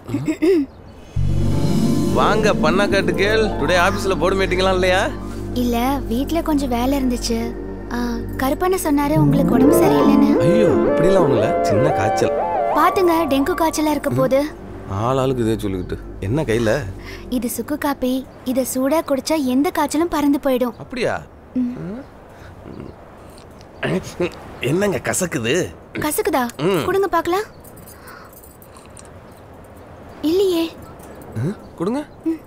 வாங்க பண்ணக்காட்டு கேள் டுடே ஆபீஸ்ல போர்டு மீட்டிங்லாம் இல்லையா இல்ல வீட்ல கொஞ்சம் வேலை இருந்துச்சு ஆ, கருப்பண்ண சொன்னாரு உங்களுக்கு உடம்பு சரியில்லைன்னு ஐயோ அப்படிலாம் ஒண்ணும் இல்ல சின்ன காய்ச்சல் பாத்துங்க டெங்கு காய்ச்சலா இருக்க போது ஆள் ஆளுக்கு இதே சொல்லிக்கிட்டு என்ன கையில இது சுக்கு காப்பி இத சூடா குடிச்சா எந்த காய்ச்சலும் பறந்து போயிடும் அப்படியா என்னங்க கசக்குது கசக்குதா ம். கொடுங்க பார்க்கலாம் இல்லையே ம், கொடுங்க ம்.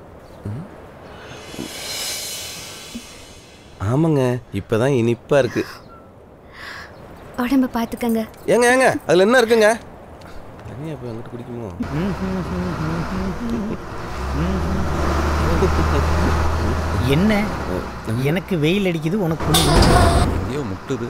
ஆமாங்க இப்பதான் இனிப்பா இருக்கு உடம்ப பாத்துக்கங்க ஏங்க ஏங்க அதுல என்ன இருக்குங்க தனியா போய் அங்கிட்டு குடிக்குமோ என்ன எனக்கு வெயில் அடிக்குது உனக்கு குளிர். ஐயோ முட்டுது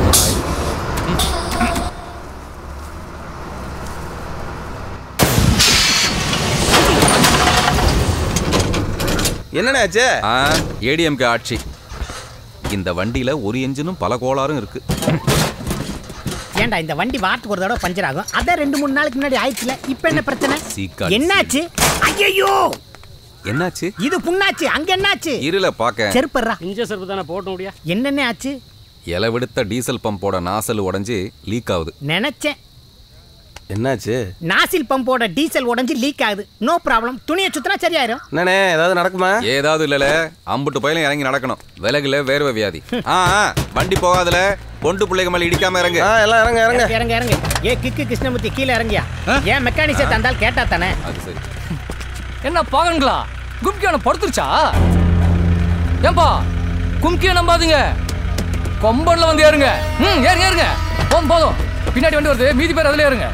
என்னண்ணே ஆச்சு ஆ ஏடிஎம்கே ஆட்சி இந்த வண்டியில ஒரு என்ஜினும் பல கோளாறும் இருக்கு ஏன்டா இந்த வண்டி வாரத்துக்கு ஒரு தடவை பஞ்சர் ஆகும் அதான் ரெண்டு மூணு நாளைக்கு முன்னாடி ஆயிடுச்சுல இப்போ என்ன பிரச்சனை சீக்காளி என்னாச்சு ஐயோ என்னாச்சு இது புண்ணாச்சு அங்க என்னாச்சு இருல பாக்க செருப்படுறா இஞ்ச செருப்பு தானே போட்ட முடியா என்னென்ன ஆச்சு இலவெடுத்த டீசல் பம்போட நாசல் உடைஞ்சு லீக் ஆகுது நினைச்சேன் என்னாச்சு நாசில் பம்போட டீசல் உடைஞ்சு லீக் ஆகுது நோ ப்ராப்ளம் துணியை சுத்தினா சரியாயிரும் என்னண்ணே ஏதாவது நடக்குமா ஏதாவது இல்லல அம்புட்டு பயிலும் இறங்கி நடக்கணும் விலகுல வேர்வை வியாதி ஆ ஆ, வண்டி போகாதுல பொண்டு பிள்ளைங்க மேல இடிக்காம இறங்கு ஆ எல்லாம் இறங்க இறங்க இறங்க இறங்க ஏ கிக்கு கிருஷ்ணமூர்த்தி கீழே இறங்கியா ஏன் மெக்கானிக்ஸை தந்தால் கேட்டா தானே அது சரி என்ன பாகன்களா கும்கியான படுத்துருச்சா ஏன்பா கும்கிய நம்பாதீங்க கொம்பன்ல வந்து ஏறுங்க ம் ஏறுங்க ஏறுங்க போதும் போதும் பின்னாடி வண்டி வருது மீதி பேர் அதுல ஏறுங்க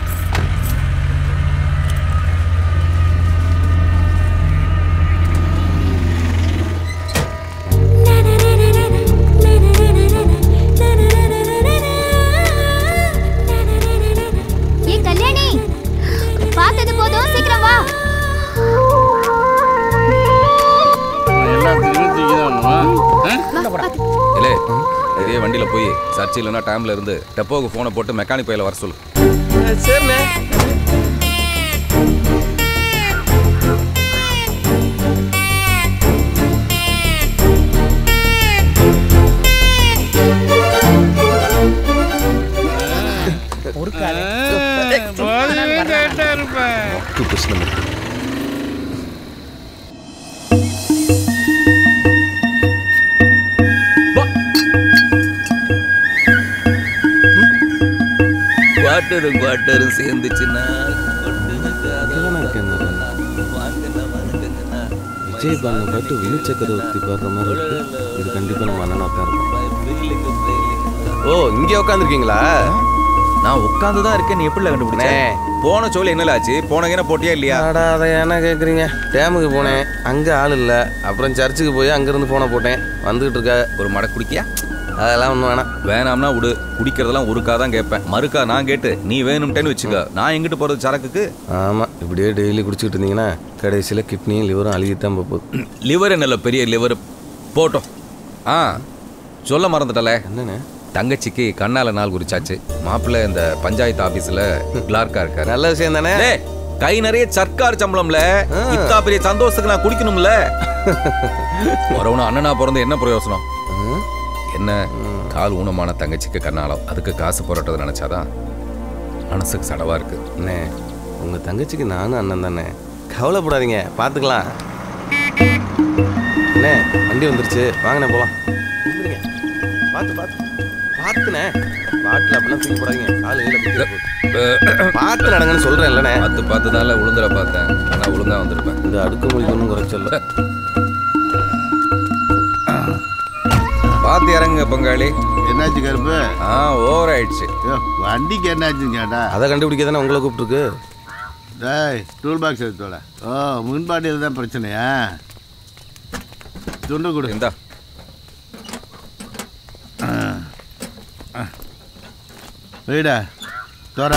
ஏ கல்யாணி பார்த்தது போதும் சீக்கிரம் வா இல்லே இதே வண்டியில போய் சர்ச் இல்லைன்னா டைம்ல இருந்து டெப்போக்கு போனை போட்டு மெக்கானிக் பையில வர சொல்லு சரிண்ணே ஒரு கால கிருஷ்ணமூர்த்தி குவாட்டரும் குவாட்டரும் சேர்ந்துச்சுன்னா விஜய் பண்ண பாட்டு வினு சக்கரவர்த்தி பாடுற மாதிரி இருக்கு இது கண்டிப்பா நம்ம அண்ணனா தான் இருக்கும் ஓ இங்க உட்காந்துருக்கீங்களா நான் உட்காந்து தான் இருக்கேன் நீ எப்படி கண்டுபிடிச்ச அண்ணே. போன சோழி என்னல ஆச்சு போன கிண போட்டியா இல்லையா அடா அதை என்ன கேட்குறீங்க டேமுக்கு போனேன் அங்கே ஆள் இல்லை அப்புறம் சர்ச்சுக்கு போய் அங்கேருந்து ஃபோனை போட்டேன் வந்துகிட்டு இருக்கா ஒரு மடை குடிக்கியா அதெல்லாம் ஒன்றும் வேணாம் வேணாம்னா விடு குடிக்கிறதெல்லாம் ஒருக்கா தான் கேட்பேன் மறுக்கா நான் கேட்டு நீ வேணும்ட்டேன்னு வச்சுக்க நான் எங்கிட்டு போறது சரக்குக்கு ஆமாம் இப்படியே டெய்லி குடிச்சிட்டு இருந்தீங்கன்னா கடைசியில் கிட்னியும் லிவரும் அழுகித்தான் போகுது லிவர் என்னல பெரிய லிவர் போட்டோம் ஆ சொல்ல மறந்துட்டல என்னண்ணே தங்கச்சிக்கு கண்ணால நாள் குறிச்சாச்சு மாப்பிள்ளை இந்த பஞ்சாயத்து ஆபீஸ்ல கிளார்க்கா இருக்காரு நல்ல விஷயம் தானே டேய், கை நிறைய சர்க்கார் சம்பளம்ல ஆ. இத்தா பெரிய சந்தோஷத்துக்கு நான் குடிக்கணும்ல வரவன அண்ணனா பிறந்து என்ன பிரயோசனம் என்ன கால் ஊனமான தங்கச்சிக்கு கண்ணாலம் அதுக்கு காசு புரட்டது நினைச்சாதான் மனசுக்கு சடவா இருக்கு அண்ணே உங்கள் தங்கச்சிக்கு நானும் அண்ணன் தானே கவலைப்படாதீங்க பார்த்துக்கலாம் அண்ணே வண்டி வந்துருச்சு வாங்கண்ணே போகலாம் பார்த்து பார்த்து பார்த்துண்ணே பாட்டில் அப்படிலாம் தூக்கி போடாதீங்க கால் கீழே குத்திட போகுது. பார்த்து நடங்கன்னு சொல்கிறேன் இல்லைண்ணே பார்த்து பார்த்து தான் உளுந்துற பார்த்தேன் ஆனா ஒழுங்கா வந்திருப்பேன் இந்த அடுக்குமொழி ஒன்றும் குறைச்சல பார்த்து இறங்குங்க பங்காளி என்னாச்சு கருப்பு ஆ ஓவர் ஆயிடுச்சு ஐயோ, வண்டிக்கு என்னாச்சுன்னு கேட்டா அதை கண்டுபிடிக்க தானே உங்களை கூப்பிட்டுருக்கு டேய் டூல் பாக்ஸ் எடுத்தோட ஓ முன்பாட்டியில் தான் பிரச்சனையா துண்டு கொடு இந்தா வீடா தோற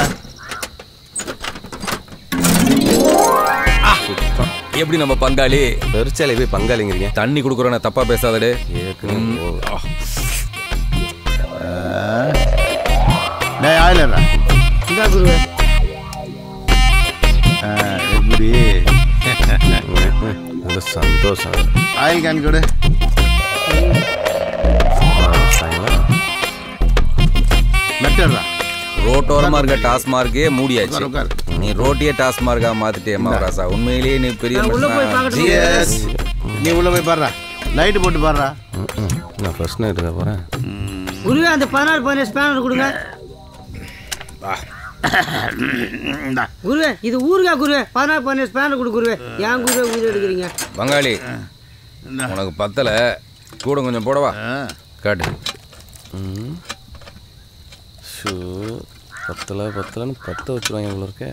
எப்படி நம்ம பங்காளி பெருச்சாலை போய் பங்காளிங்கிறீங்க தண்ணி குடுக்குறோன்னு தப்பா பேசாதடே ஏற்கனவே டேய் ஆயிலரா இதா குருவே ஆ சந்தோஷம் ஆயில் கேன் கொடு சாயங்களா மெட்டர்டா ரோட்டோரமா இருக்க டாஸ்மார்க்கே மூடியாச்சு உட்காரு, உட்காரு. நீ ரோட்டியே டாஸ்மார்க்கா மாத்திட்டேமா ராசா உண்மையிலேயே நீ பெரிய நான் உள்ள போய் மனுஷனா. பார்க்கட்டுமா? Cheers. நீ உள்ள போய் பாடுறா லைட்டு போட்டு பாடுறா நான் ஃபர்ஸ்ட் நைட்டுக்கு போகிறேன் குருவே அந்த பதினாறு பதினேழு ஸ்பேனர் கொடுங்க இந்தா. குருவே இது ஊருகா குருவே பதினாறு பதினேழு ஸ்பேனர் கொடு குருவே ஏன் குருவே உயிர் எடுக்கிறீங்க பங்காளி இந்தா. உனக்கு பத்தல கூட கொஞ்சம் போடவா ஆ. காட்டு ஷூ பத்தலை பத்தலைன்னு பத்த வச்சுருவாங்க இவ்வளோ இருக்க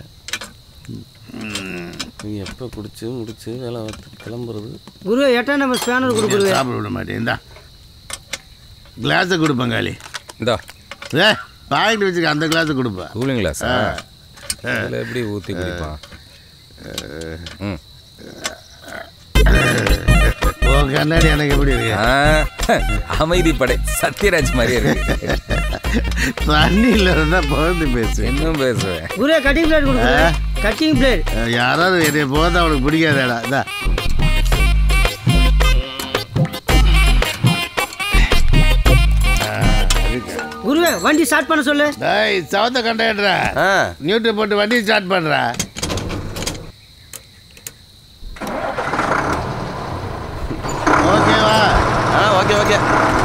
நீ எப்போ குடிச்சு முடிச்சு வேலை பார்த்து கிளம்புறது குருவே எட்டாம் நம்பர் ஸ்பேனர் கொடு குருவே சாப்பிட விட மாட்டேன் இந்தா கிளாஸை கொடு பங்காளி இந்தா ஏ பாக்கெட் வச்சுக்க அந்த கிளாஸை கொடுப்பா கூலிங் கிளாஸா அதில் எப்படி ஊற்றி குடிப்பான் ம் ஓ கண்ணாடி எனக்கு எப்படி இருக்கு ஆ, அமைதி படை சத்யராஜ் மாதிரியே இருக்கு தண்ணியில் இருந்தால் பகிர்ந்து பேசு இன்னும் பேசுவேன் குருவே கட்டிங் பிளேட் கொடு குருவே கட்டிங் பிளேட் அஹ் யாராவது என்னை போகிறது அவனுக்கு பிடிக்காதேடா இந்தா குருவே வண்டி ஸ்டார்ட் பண்ண சொல்லு டேய் சவத்த கண்டாயிடுறா ஆ நியூட்ரு போட்டு வண்டி ஸ்டார்ட் பண்ணுறா ஓகேவா ஆ ஓகே ஓகே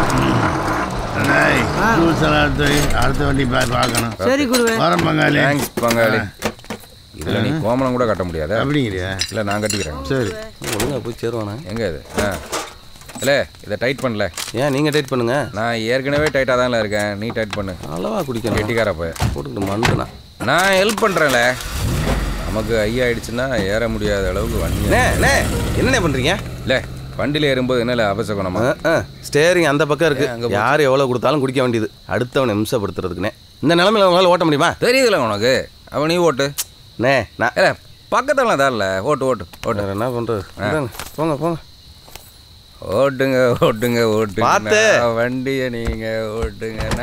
டேய் டூல்ஸ் எல்லாம் எடுத்து வை. அடுத்த வண்டி பா பார்க்கணும் சரி குருவே வரேன் பங்காளி தேங்க்ஸ் பங்காளி இதில் நீ கோமணம் கூட கட்ட முடியாதா அப்படிங்கிறியா இல்லை நான் கட்டிக்கிறேன் சரி ஒழுங்கா போய் சேருவானே எங்கே இது ஆ இல்லை இதை டைட் பண்ணல ஏன் நீங்கள் டைட் பண்ணுங்க நான் ஏற்கனவே டைட்டாக தான்ல இருக்கேன் நீ டைட் பண்ணு அளவா குடிக்கணும் கெட்டிக்கார போய் போட்டுக்கிட்டு மண்டுனா நான் ஹெல்ப் பண்ணுறேன்ல நமக்கு ஐ ஆயிடுச்சுன்னா ஏற முடியாத அளவுக்கு வண்டி அண்ணே அண்ணே என்னண்ணே பண்ணுறீங்க இல்லை வண்டியில் ஏறும்போது என்னல அபசகுணமா ஸ்டேரிங் அந்த பக்கம் ஏன் அங்க இருக்கு போச்சு? யார் எவ்வளோ கொடுத்தாலும் குடிக்க வேண்டியது அடுத்தவனை இம்சப்படுத்துறதுக்குண்ணே இந்த நிலமையில உங்களால் ஓட்ட முடியுமா தெரியுதுல உனக்கு அவன் நீ ஓட்டு அண்ணே நான் இல்லை பக்கத்தில் தான் இல்லை ஓட்டு ஓட்டு ஓட்டு வேற என்ன பண்ணுறது போங்க போங்க ஓட்டுங்க ஓட்டுங்க ஓட்டுங்க பார்த்து. வண்டியை நீங்கள் ஓட்டுங்கன்னா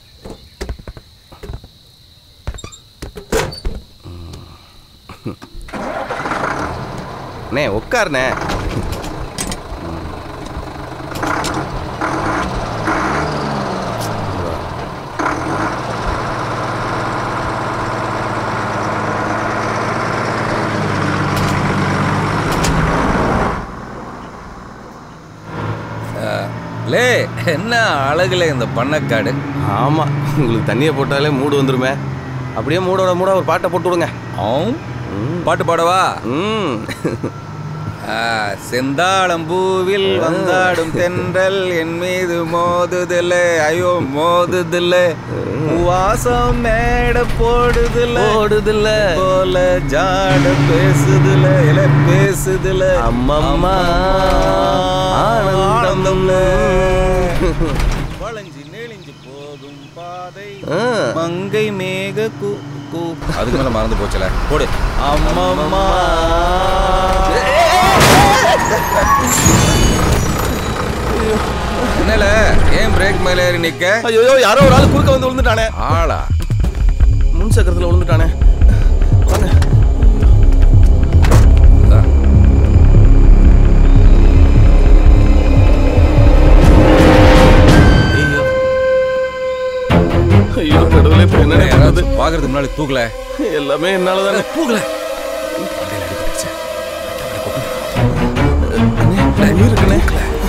அண்ணே உட்காருண்ணே லே என்ன அழகுல இந்த பண்ணக்காடு ஆமாம் உங்களுக்கு தண்ணியை போட்டாலே மூடு வந்துருமே அப்படியே மூடோட மூட ஒரு பாட்டை போட்டு விடுங்க ஆம். பாட்டு பாடவா ம் ஆ, செந்தாளம்பூவில் வந்தாடும் தென்றல் என் மீது மோதுதில்ல ஐயோ மோதுதில்ல வாசம் மேட போடுதில்ல ஓடுதில்ல போல ஜாட பேசுதில்ல இல்ல பேசுதில்ல அம்மம்மா ஆனந்தம்ல வளைஞ்சு நெளிஞ்சு போகும் பாதை ஆ. மங்கை மேக கூ கூ அதுக்கு மேல மறந்து போச்சல போடு அம்மம்மா என்னல ஏன் பிரேக் மேல ஏறி நிக்க ஐயோ யாரோ ஒரு ஆள் குறுக்க வந்து விழுந்துட்டானே ஆளா முன் சக்கரத்தில் விழுந்துட்டானே வாங்க இந்தா. ஐயோ ஐயோ கடவுளே இப்போ என்ன பண்ணுறது யாராச்சும் பாக்குறதுக்கு முன்னாடி தூக்கல எல்லாமே என்னால தானே தூக்கல இருக்குண்ணே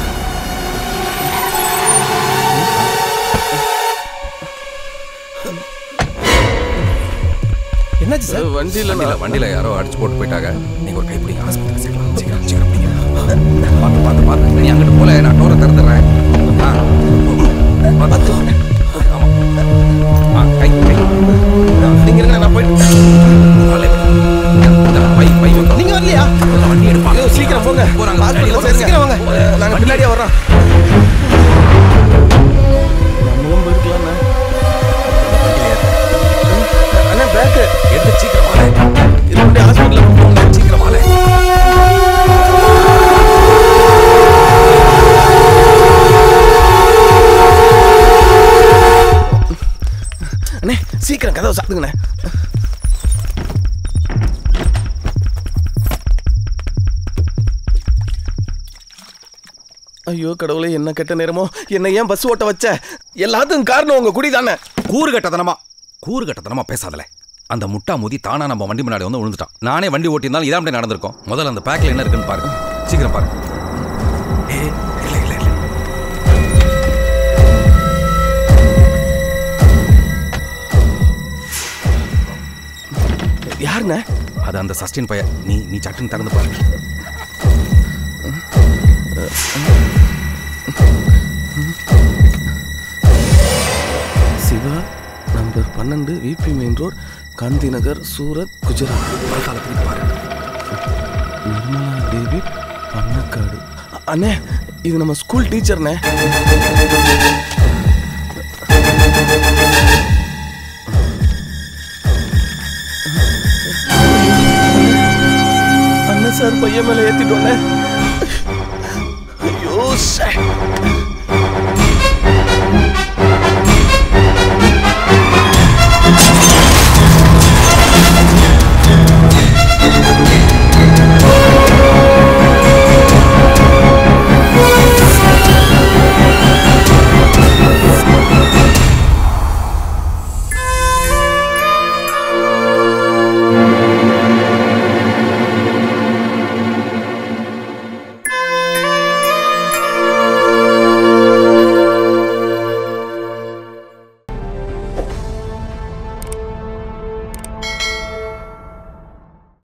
என்னாச்சு சார் வண்டியில் வண்டியில வண்டியில யாரோ அடிச்சு போட்டு போயிட்டாங்க நீங்க ஒரு கைப்பிடி ஹாஸ்பிட்டல் சேர்க்கலாம் சீக்கிரம் சீக்கிரம் பிடிங்க பார்த்து பார்த்து பார்த்து நீ அங்கிட்டு போல நான் டோரை திறந்துடுறேன் ஆ. பார்த்து வாங்க. ஆமா ஆ கை கை நீங்க இருங்க நான் போயிட்டு காலை பிடி. இந்த பை பை வைக்க. நீங்க வரலையா எல்லாம் வண்டி எடுப்பா ஐயோ, சீக்கிரம் போங்க போறாங்க ஹாஸ்பிட்டல் போறாங்க. சீக்கிரம் வாங்க நாங்க பின்னாடியே வர்றோம் நம்மளும் போயிருக்கலாம்ண்ணே அண்ணா பேக்கு எடுத்து சீக்கிரம் வாழை இது கொண்டு ஹாஸ்பிட்டலில் போங்க சீக்கிரம் வாழை அண்ணே சீக்கிரம் கதவை சாத்துங்கண்ணே ஐயோ கடவுளே என்ன கெட்ட நேரமோ என்ன ஏன் பஸ் ஓட்ட வச்ச எல்லாத்துக்கும் காரணம் உங்க குடி தானே கூறு கட்டத்தனமா கூறு கட்டத்தனமா பேசாதல அந்த முட்டா முதி தானா நம்ம வண்டி முன்னாடி வந்து விழுந்துட்டான் நானே வண்டி ஓட்டியிருந்தாலும் இதான் அப்படி நடந்திருக்கும் முதல்ல அந்த பேக்ல என்ன இருக்குன்னு பாருங்க சீக்கிரம் பாருங்க ஏய், இல்ல, இல்ல, இல்ல. யாருண்ணே அது அந்த சஸ்டின் பைய நீ நீ சட்டுன்னு திறந்து பாருங்க சிவா நம்பர் பன்னெண்டு VP main road Gandhi Nagar Surat Gujarat காலத்துக்கு பாருங்க நிர்மலா தேவி பண்ணக்காடு அ- அண்ணே இது நம்ம ஸ்கூல் டீச்சர்ண்ணே அண்ணன் சார் பையன் மேல ஏத்திட்டோன்னே ஐயோ ஷே